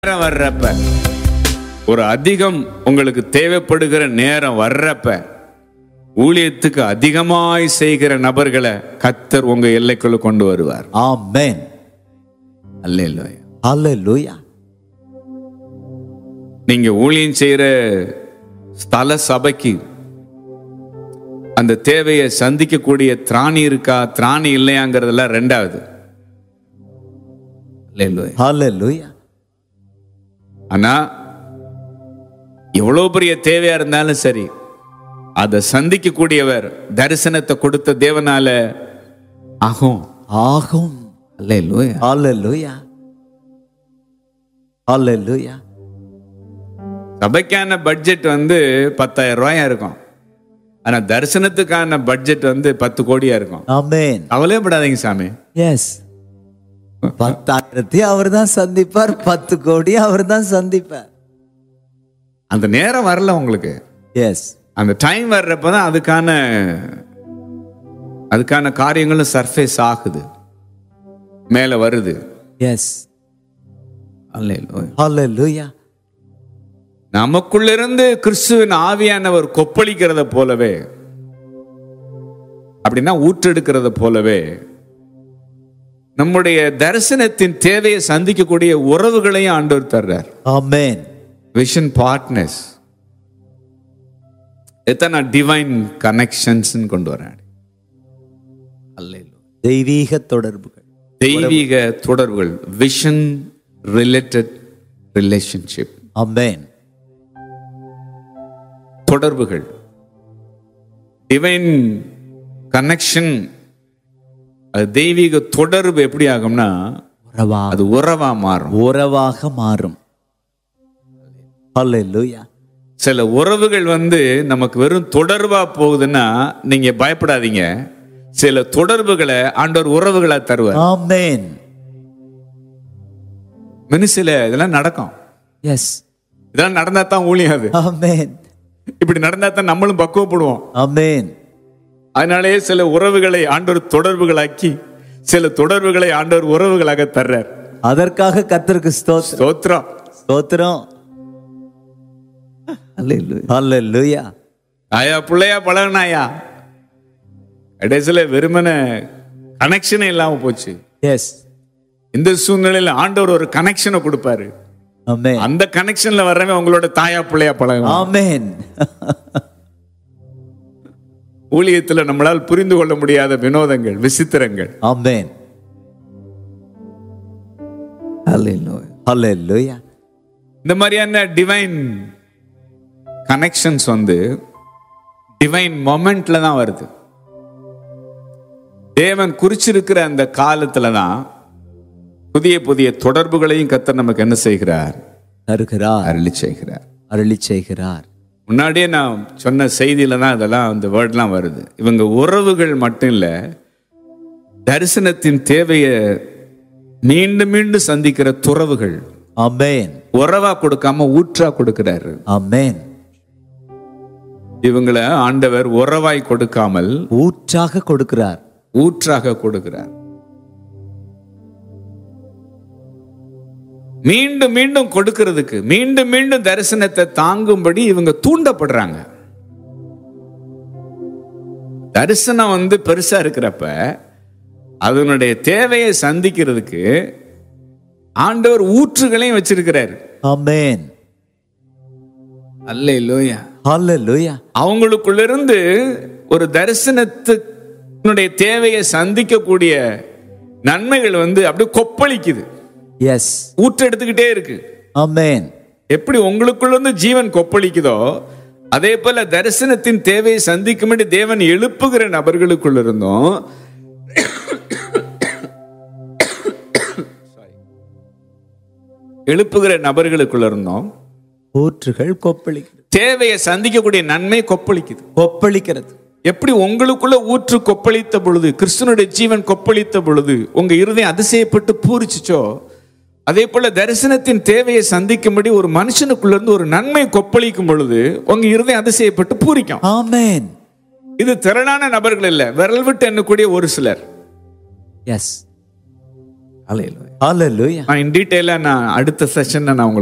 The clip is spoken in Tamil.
நேரம் வர்றப்ப ஒரு அதிகம் உங்களுக்கு தேவைப்படுகிற நேரம் வர்றப்ப ஊழியத்துக்கு அதிகமாய் செய்கிற நபர்களை கத்தர் உங்க எல்லைக்குள்ள கொண்டு வருவார் Amen. அல்ல Hallelujah. நீங்க ஊழியம் செய்யற ஸ்தல சபைக்கு அந்த தேவையை சந்திக்கக்கூடிய திராணி இருக்கா திராணி இல்லையாங்கிறதெல்லாம் ரெண்டாவது அல்லேலூயா. Hallelujah. ஆனா எவ்வளவு பெரிய தேவையா இருந்தாலும் சரி அதை சந்திக்கக்கூடியவர் தரிசனத்தை கொடுத்த தேவனால ஆகும் ஆகும் அல்லேலூயா. Hallelujah. Hallelujah. சபைக்கான பட்ஜெட் வந்து பத்தாயிரம் ரூபாயா இருக்கும் ஆனா தரிசனத்துக்கான பட்ஜெட் வந்து பத்து கோடியா இருக்கும் Amen. கவலையப்படாதீங்க சாமி Yes. பத்தாயிரத்தி அவர் தான் சந்திப்பார் பத்து கோடி அவர் தான் சந்திப்பார் அந்த நேரம் வரல உங்களுக்கு எஸ் அந்த டைம் வர்றப்பதான் அதுக்கான அதுக்கான காரியங்களும் சர்ஃபேஸ் ஆகுது மேல வருது எஸ் அல்லேலூயா. Hallelujah. நமக்குள்ளிருந்து கிறிஸ்துவின் ஆவியானவர் கொப்பளிக்கிறத போலவே அப்படின்னா ஊற்றெடுக்கிறத போலவே நம்முடைய தரிசனத்தின் தேவையை சந்திக்கக்கூடிய உறவுகளையும் ஆண்டவர் தர்றார் Amen. விஷன் பார்ட்னர்ஸ் எத்தனை டிவைன் கனெக்ஷன்ஸ் கொண்டு வரேன் அல்லேலூயா. தெய்வீக தொடர்புகள் தெய்வீக தொடர்புகள் விஷன் ரிலேட்டட் ரிலேஷன்ஷிப் அமேன் தொடர்புகள் டிவைன் கனெக்ஷன் அது தெய்வீக தொடர்பு எப்படி ஆகும்னா உறவா அது உறவா மாறும் உறவாக மாறும் Hallelujah. சில உறவுகள் வந்து நமக்கு வெறும் தொடர்பா போகுதுன்னா நீங்க பயப்படாதீங்க சில தொடர்புகளை ஆண்டவர் உறவுகளா தருவார் Amen. மினிசில இதெல்லாம் நடக்கும் Yes. இதெல்லாம் நடந்தா தான் ஊழியம் அது Amen. இப்படி நடந்தா தான் நம்மளும் பக்குவப்படுவோம் Amen. அதனாலேயே சில உறவுகளை ஆண்டவர் தொடர்புகளாக்கி சில தொடர்புகளை ஆண்டவர் உறவுகளாக தர்றார் அதற்காக கர்த்தருக்கு ஸ்தோத்திரம் ஸ்தோத்திரம் ஸ்தோத்திரம் Hallelujah. ஆயா பிள்ளையா பழகினாயா கடைசியில வெறுமன கனெக்ஷனே இல்லாம போச்சு Yes. இந்த சூழ்நிலையில ஆண்டவர் ஒரு கனெக்ஷனை கொடுப்பாரு Amen. அந்த கனெக்ஷன்ல வர்றவன் உங்களோட தாயா பிள்ளையா பழகும் Amen. ஊழியத்துல நம்மளால் புரிந்து கொள்ள முடியாத வினோதங்கள் விசித்திரங்கள் Amen. Hallelujah. இந்த மாதிரியான டிவைன் கனெக்ஷன்ஸ் வந்து டிவைன் மொமெண்ட்ல தான் வருது தேவன் குறிச்சிருக்கிற அந்த காலத்துல தான் புதிய புதிய தொடர்புகளையும் கத்தர் நமக்கு என்ன செய்கிறார் தருகிறார் அருளி செய்கிறார் அருளி செய்கிறார் முன்னாடியே நான் சொன்ன செய்தியில தான் இதெல்லாம் அந்த வேர்ட்லாம் வருது இவங்க உறவுகள் மட்டும் இல்ல தரிசனத்தின் தேவையை மீண்டும் மீண்டும் சந்திக்கிற துறவுகள் Amen. உறவா கொடுக்காம ஊற்றா கொடுக்கிறாரு Amen. இவங்களை ஆண்டவர் உறவாய் கொடுக்காமல் ஊற்றாக கொடுக்கிறார் ஊற்றாக கொடுக்கிறார் மீண்டும் மீண்டும் கொடுக்கிறதுக்கு மீண்டும் மீண்டும் தரிசனத்தை தாங்கும்படி இவங்க தூண்டப்படுறாங்க தரிசனம் வந்து பெருசா இருக்கிறப்ப அதனுடைய தேவையை சந்திக்கிறதுக்கு ஆண்டவர் ஊற்றுகளையும் வச்சிருக்கிறாரு Amen. அல்ல இல்லையா Hallelujah. அவங்களுக்குள்ளிருந்து ஒரு தரிசனத்தினுடைய தேவையை சந்திக்கக்கூடிய நன்மைகள் வந்து அப்படியே கொப்பளிக்குது Yes. ஊற்று எடுத்துக்கிட்டே இருக்கு Amen. எப்படி உங்களுக்குள்ள இருந்து ஜீவன் கொப்பளிக்குதோ அதே போல தரிசனத்தின் தேவையை சந்திக்கும்படி தேவன் எழுப்புகிற நபர்களுக்குள்ள இருந்தும் எழுப்புகிற நபர்களுக்குள்ள இருந்தும் ஊற்றுகள் கொப்பளிக்கிறது தேவையை சந்திக்கக்கூடிய நன்மை கொப்பளிக்குது கொப்பளிக்கிறது எப்படி உங்களுக்குள்ள ஊற்று கொப்பளித்த பொழுது கிறிஸ்துனுடைய ஜீவன் கொப்பளித்த பொழுது உங்க இருதயம் அதிசயப்பட்டு பூரிச்சுச்சோ அதே போல தரிசனத்தின் தேவையை சந்திக்கும்படி ஒரு மனுஷனுக்குள்ள இருந்து ஒரு நன்மை கொப்பளிக்கும் பொழுது உங்க இருதயம் அதிசயப்பட்டு பூரிக்கும் Amen. இது திரளான நபர்கள் இல்ல விரல் விட்டு எண்ணக்கூடிய ஒரு சிலர் Yes. ஹalleluya நான் இன் டீட்டெயிலாக நான் அடுத்த செஷனில் நான் உங்களுக்கு